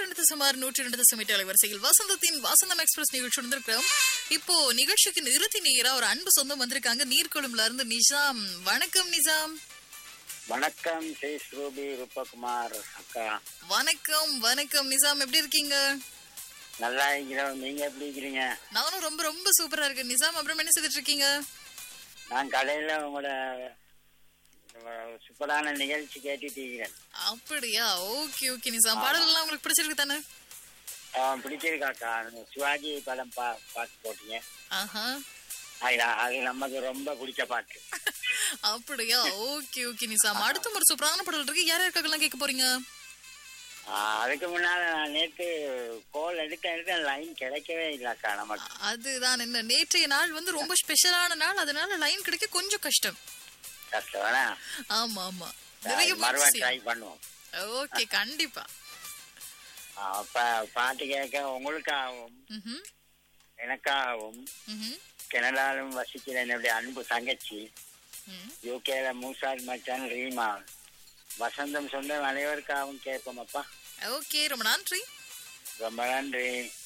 ரெண்டு சுமார் நூற்றி ரெண்டு தசம் எட்டு அலைவரிசையில் வசந்தத்தின் வசந்தம் எக்ஸ்பிரஸ் நிகழ்ச்சி வந்திருக்கிறோம் இப்போ நிகழ்ச்சிக்கு நிறுத்தி நேரா ஒரு அன்பு சொந்தம் வந்திருக்காங்க நீர்கொழும்புல இருந்து நிஜாம் வணக்கம் நிஜாம் வணக்கம் ஸ்ரீ ஸ்ரூபி ரூபகுமார் அக்கா வணக்கம் வணக்கம் நிஜாம் எப்படி இருக்கீங்க நல்லா இருக்கிறோம் நீங்க எப்படி இருக்கிறீங்க நானும் ரொம்ப ரொம்ப சூப்பரா இருக்கேன் நிஜாம் அப்புறம் என்ன செய்துட்டு இருக்கீங்க நான் கடையில உங்களோட அஹ், சூப்பரான நிகழ்ச்சி கேட்டுட்டு இருக்கிறேன் அப்படியா ஓகே ஓகே நிஜாம் பாடல் எல்லாம் உங்களுக்கு பிடிச்சிருக்கு தானே அஹ், பிடிச்சிருக்காக்கா அந்த சிவாஜி படம் பா பாட்டு போட்டீங்க ஆஹா அது அது நமக்கு ரொம்ப பிடிச்ச பாட்டு அப்படியா ஓகே ஓகே நிசாம் அடுத்த ஒரு சூப்பரான பாடல் இருக்கு யார் யாருக்காகலாம் கேட்க போறீங்க அஹ், அதுக்கு முன்னால நான் நேற்று கோல் எடுக்க எடுக்க லைன் கிடைக்கவே இல்லக்கா நமக்கு அதுதான் என்ன நேற்றைய நாள் வந்து ரொம்ப ஸ்பெஷலான நாள் அதனால லைன் கிடைக்க கொஞ்சம் கஷ்டம் கஷ்டம் வேணா ஆமா ஆமா நிறைய மறுபடியும் ட்ரை பண்ணுவோம் ஓகே கண்டிப்பா அஹ், அப்ப பாட்டு கேட்க உங்களுக்காகவும் ம்ஹும், எனக்காகவும் ம்ஹும், கனடாலும் வசிக்கிற என்னுடைய அன்பு தங்கச்சி ம். யூகேல மூசாத் மச்சான் ரீமா வசந்தம் சொந்த அனைவருக்காகவும் கேட்போம் அப்பா ஓகே ரொம்ப நன்றி ரொம்ப நன்றி